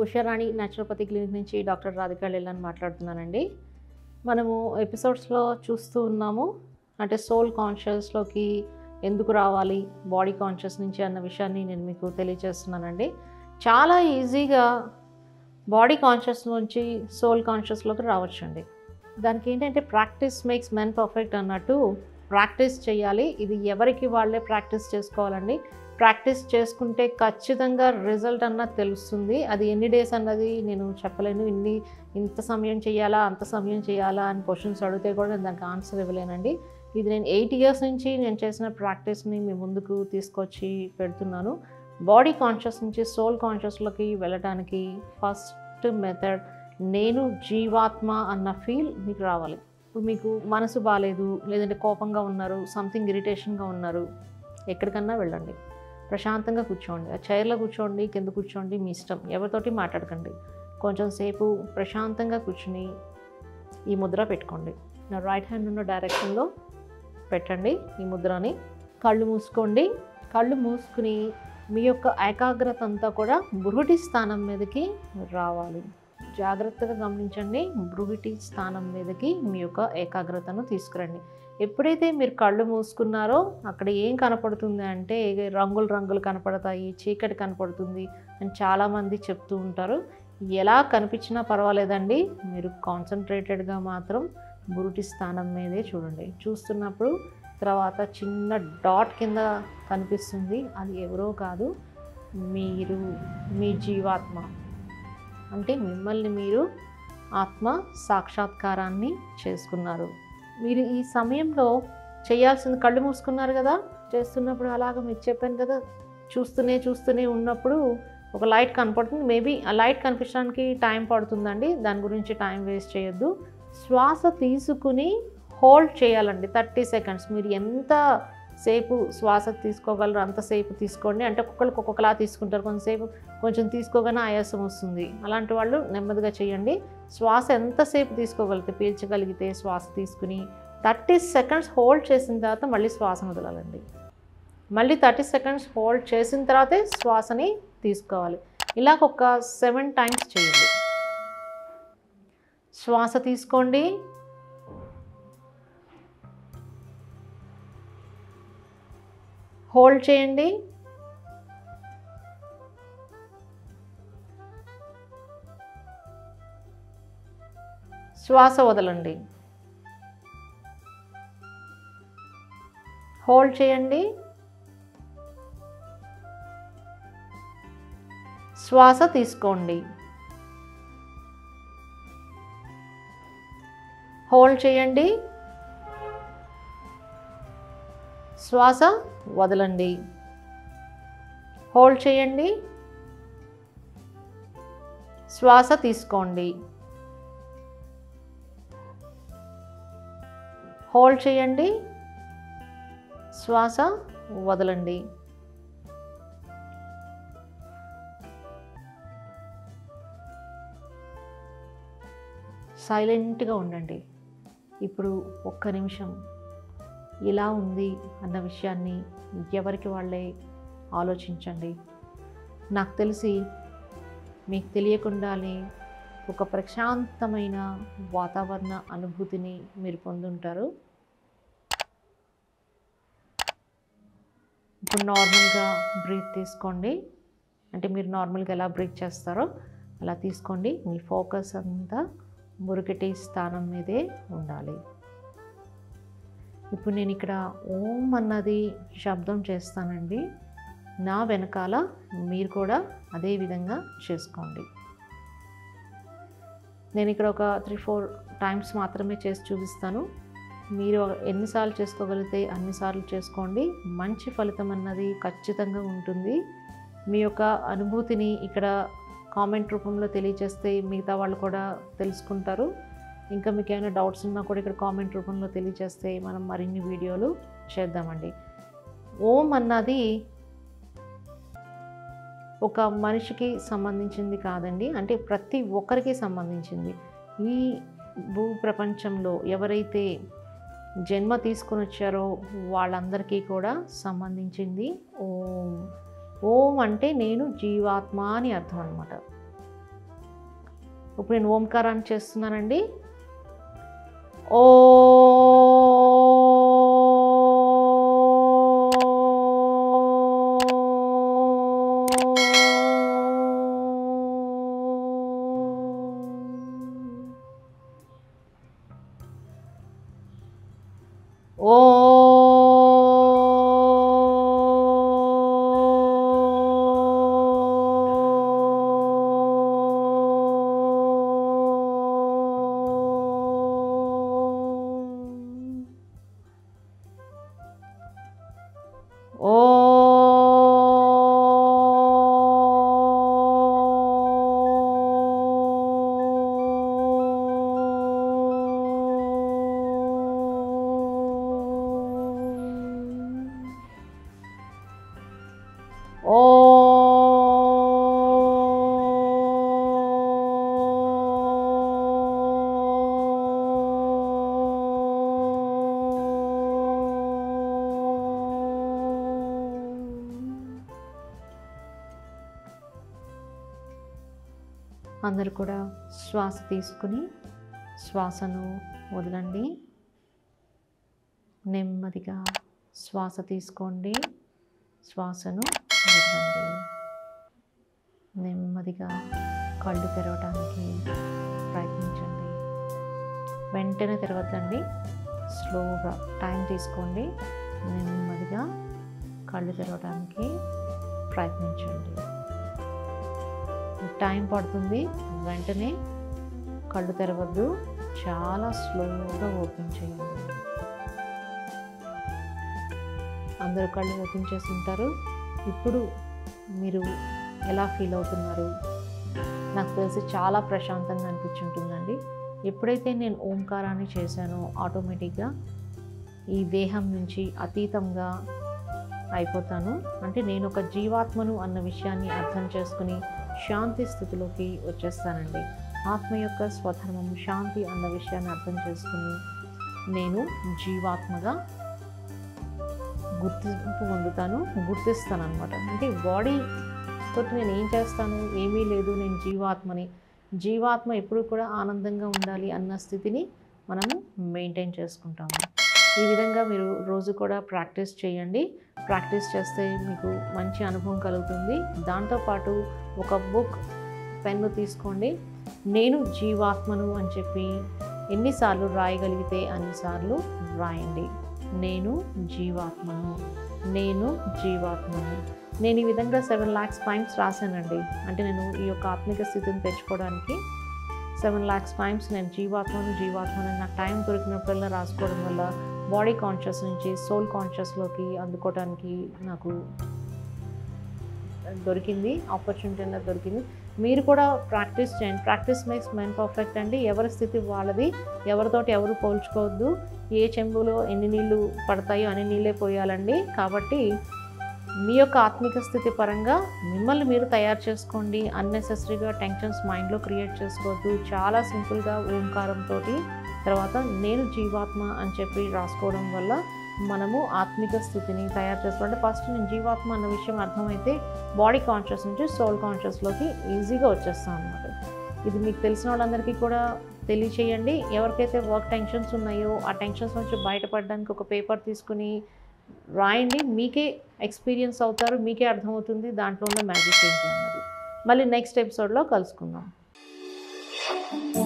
Usharani naturopathy clinic నుంచి doctor Radhika లెల్లని మాట్లాడుతున్నానండి మనము ఎపిసోడ్స్లో చూస్తూ ఉన్నాము అంటే సోల్ కాన్షియస్లోకి ఎందుకు రావాలి బాడీ కాన్షియస్ నుంచి అన్న విషయాన్ని నేను మీకు తెలియజేస్తున్నానండి చాలా ఈజీగా బాడీ కాన్షియస్ నుంచి సోల్ కాన్షియస్లోకి రావచ్చండి దానికి ఏంటంటే ప్రాక్టీస్ మేక్స్ మెన్ పర్ఫెక్ట్ అన్నట్టు ప్రాక్టీస్ చేయాలి ఇది ఎవరికి వాళ్ళే ప్రాక్టీస్ చేసుకోవాలండి ప్రాక్టీస్ చేసుకుంటే ఖచ్చితంగా రిజల్ట్ అన్నది తెలుస్తుంది అది ఎన్ని డేస్ అన్నది నేను చెప్పలేను ఇన్ని ఇంత సమయం చేయాలా అంత సమయం చేయాలా అని క్వశ్చన్స్ అడిగితే కూడా నేను దానికి ఆన్సర్ ఇవ్వలేనండి ఇది నేను ఎయిట్ ఇయర్స్ నుంచి నేను చేసిన ప్రాక్టీస్ని మీ ముందుకు తీసుకొచ్చి పెడుతున్నాను బాడీ కాన్షియస్ నుంచి సోల్ కాన్షియస్లోకి వెళ్ళడానికి ఫస్ట్ మెథడ్ నేను జీవాత్మ అన్న ఫీల్ మీకు రావాలి ఇప్పుడు మీకు మనసు బాగాలేదు లేదంటే కోపంగా ఉన్నారు సంథింగ్ ఇరిటేషన్గా ఉన్నారు ఎక్కడికన్నా వెళ్ళండి ప్రశాంతంగా కూర్చోండి ఆ చైర్లో కూర్చోండి కింద కూర్చోండి మీ ఇష్టం ఎవరితోటి మాట్లాడకండి కొంచెం సేపు ప్రశాంతంగా కూర్చుని ఈ ముద్ర పెట్టుకోండి నా రైట్ హ్యాండ్ ఉన్న డైరెక్షన్లో పెట్టండి ఈ ముద్రని కళ్ళు మూసుకోండి కళ్ళు మూసుకుని మీ యొక్క ఏకాగ్రత అంతా కూడా బృహటి స్థానం మీదకి రావాలి జాగ్రత్తగా గమనించండి బృహటి స్థానం మీదకి మీ యొక్క ఏకాగ్రతను తీసుకురండి ఎప్పుడైతే మీరు కళ్ళు మూసుకున్నారో అక్కడ ఏం కనపడుతుంది అంటే రంగులు రంగులు కనపడతాయి చీకటి కనపడుతుంది అని చాలామంది చెప్తూ ఉంటారు ఎలా కనిపించినా పర్వాలేదండి మీరు కాన్సన్ట్రేటెడ్గా మాత్రం బురుటి స్థానం మీదే చూడండి చూస్తున్నప్పుడు తర్వాత చిన్న డాట్ కింద కనిపిస్తుంది అది ఎవరో కాదు మీరు మీ జీవాత్మ అంటే మిమ్మల్ని మీరు ఆత్మ సాక్షాత్కారాన్ని చేసుకున్నారు మీరు ఈ సమయంలో చేయాల్సింది కళ్ళు మూసుకున్నారు కదా చేస్తున్నప్పుడు అలాగ మీకు చెప్పాను కదా చూస్తూనే చూస్తూనే ఉన్నప్పుడు ఒక లైట్ కనపడుతుంది మేబీ ఆ లైట్ కనిపించడానికి టైం పడుతుందండి దాని గురించి టైం వేస్ట్ చేయొద్దు శ్వాస తీసుకుని హోల్డ్ చేయాలండి థర్టీ సెకండ్స్ మీరు ఎంత సేపు శ్వాస తీసుకోగలరు అంతసేపు తీసుకోండి అంటే ఒక్కొక్కరికి ఒక్కొక్కలా తీసుకుంటారు కొంతసేపు కొంచెం తీసుకోగానే ఆయాసం వస్తుంది అలాంటి వాళ్ళు నెమ్మదిగా చేయండి శ్వాస ఎంతసేపు తీసుకోగలిగితే పీల్చగలిగితే శ్వాస తీసుకుని థర్టీ సెకండ్స్ హోల్డ్ చేసిన తర్వాత మళ్ళీ శ్వాసను వదలాలండి మళ్ళీ థర్టీ సెకండ్స్ హోల్డ్ చేసిన తర్వాతే శ్వాసని తీసుకోవాలి ఇలాగ ఒక సెవెన్ టైమ్స్ చేయండి శ్వాస తీసుకోండి హోల్డ్ చేయండి శ్వాస వదలండి హోల్డ్ చేయండి శ్వాస తీసుకోండి హోల్డ్ చేయండి శ్వాస వదలండి హోల్డ్ చేయండి శ్వాస తీసుకోండి హోల్డ్ చేయండి శ్వాస వదలండి సైలెంట్గా ఉండండి ఇప్పుడు ఒక్క నిమిషం ఇలా ఉంది అన్న విషయాన్ని ఎవరికి వాళ్ళే ఆలోచించండి నాకు తెలిసి మీకు తెలియకుండానే ఒక ప్రశాంతమైన వాతావరణ అనుభూతిని మీరు పొందుంటారు ఇప్పుడు నార్మల్గా బ్రీత్ తీసుకోండి అంటే మీరు నార్మల్గా ఎలా బ్రీత్ చేస్తారో అలా తీసుకోండి మీ ఫోకస్ అంతా మురుకటి స్థానం మీదే ఉండాలి ఇప్పుడు నేను ఇక్కడ ఓం అన్నది శబ్దం చేస్తానండి నా వెనకాల మీరు కూడా అదే విధంగా చేసుకోండి నేను ఇక్కడ ఒక త్రీ ఫోర్ టైమ్స్ మాత్రమే చేసి చూపిస్తాను మీరు ఎన్నిసార్లు చేసుకోగలిగితే అన్నిసార్లు చేసుకోండి మంచి ఫలితం అన్నది ఖచ్చితంగా ఉంటుంది మీ యొక్క అనుభూతిని ఇక్కడ కామెంట్ రూపంలో తెలియజేస్తే మిగతా వాళ్ళు కూడా తెలుసుకుంటారు ఇంకా మీకు ఏమైనా డౌట్స్ ఉన్నా కూడా ఇక్కడ కామెంట్ రూపంలో తెలియజేస్తే మనం మరిన్ని వీడియోలు చేద్దామండి ఓం అన్నది ఒక మనిషికి సంబంధించింది కాదండి అంటే ప్రతి ఒక్కరికి సంబంధించింది ఈ భూ ప్రపంచంలో ఎవరైతే జన్మ తీసుకొని వచ్చారో వాళ్ళందరికీ కూడా సంబంధించింది ఓం ఓం అంటే నేను జీవాత్మ అని అర్థం అనమాట ఇప్పుడు నేను ఓంకారాన్ని చేస్తున్నానండి ఓ అందరు కూడా శ్వాస తీసుకుని శ్వాసను వదలండి నెమ్మదిగా శ్వాస తీసుకోండి శ్వాసను వదలండి నెమ్మదిగా కళ్ళు తెరవడానికి ప్రయత్నించండి వెంటనే తెరవద్దండి స్లోగా టైం తీసుకోండి నెమ్మదిగా కళ్ళు తెరవడానికి ప్రయత్నించండి టైం పడుతుంది వెంటనే కళ్ళు తెరవద్దు చాలా స్లోగా ఓపెన్ చేయండి అందరూ కళ్ళు ఓపెన్ చేసి ఉంటారు ఇప్పుడు మీరు ఎలా ఫీల్ అవుతున్నారు నాకు తెలిసి చాలా ప్రశాంతంగా అనిపించుంటుందండి ఎప్పుడైతే నేను ఓంకారాన్ని చేశానో ఆటోమేటిక్గా ఈ దేహం నుంచి అతీతంగా అయిపోతాను అంటే నేను ఒక జీవాత్మను అన్న విషయాన్ని అర్థం చేసుకుని శాంతి స్థితిలోకి వచ్చేస్తానండి ఆత్మ యొక్క స్వధర్మం శాంతి అన్న విషయాన్ని అర్థం చేసుకుని నేను జీవాత్మగా గుర్తింపు పొందుతాను గుర్తిస్తాను అనమాట అంటే బాడీ తోటి నేను ఏం చేస్తాను ఏమీ లేదు నేను జీవాత్మని జీవాత్మ ఎప్పుడు కూడా ఆనందంగా ఉండాలి అన్న స్థితిని మనము మెయింటైన్ చేసుకుంటాము ఈ విధంగా మీరు రోజు కూడా ప్రాక్టీస్ చేయండి ప్రాక్టీస్ చేస్తే మీకు మంచి అనుభవం కలుగుతుంది దాంతోపాటు ఒక బుక్ పెన్ను తీసుకోండి నేను జీవాత్మను అని చెప్పి ఎన్నిసార్లు రాయగలిగితే అన్నిసార్లు రాయండి నేను జీవాత్మను నేను జీవాత్మను నేను ఈ విధంగా సెవెన్ ల్యాక్స్ పాయింట్స్ రాశానండి అంటే నేను ఈ యొక్క ఆత్మిక స్థితిని తెచ్చుకోవడానికి సెవెన్ ల్యాక్స్ టైమ్స్ నేను జీవాత్మను జీవాత్మను నాకు టైం దొరికినప్పుడల్లా రాసుకోవడం వల్ల బాడీ కాన్షియస్ నుంచి సోల్ కాన్షియస్లోకి అందుకోవడానికి నాకు దొరికింది ఆపర్చునిటీ అనేది దొరికింది మీరు కూడా ప్రాక్టీస్ చేయండి ప్రాక్టీస్ మేక్స్ మెన్ పర్ఫెక్ట్ అండి ఎవరి స్థితి వాళ్ళది ఎవరితోటి ఎవరు పోల్చుకోవద్దు ఏ చెంబులో ఎన్ని నీళ్ళు పడతాయో అన్ని నీళ్ళే పోయాలండి కాబట్టి మీ యొక్క ఆత్మిక స్థితి పరంగా మిమ్మల్ని మీరు తయారు చేసుకోండి అన్నెసెసరీగా టెన్షన్స్ మైండ్లో క్రియేట్ చేసుకోవద్దు చాలా సింపుల్గా ఓంకారంతో తర్వాత నేను జీవాత్మ అని చెప్పి రాసుకోవడం వల్ల మనము ఆత్మిక స్థితిని తయారు చేసుకోవాలి ఫస్ట్ నేను జీవాత్మ అన్న విషయం అర్థమైతే బాడీ కాన్షియస్ నుంచి సోల్ కాన్షియస్లోకి ఈజీగా వచ్చేస్తాం అనమాట ఇది మీకు తెలిసిన వాళ్ళందరికీ కూడా తెలియచేయండి ఎవరికైతే వర్క్ టెన్షన్స్ ఉన్నాయో ఆ టెన్షన్స్ నుంచి బయటపడడానికి ఒక పేపర్ తీసుకుని రాయండి మీకే ఎక్స్పీరియన్స్ అవుతారు మీకే అర్థమవుతుంది దాంట్లో ఉన్న మ్యాజిక్ ఏంటి అన్నది మళ్ళీ నెక్స్ట్ ఎపిసోడ్లో కలుసుకుందాం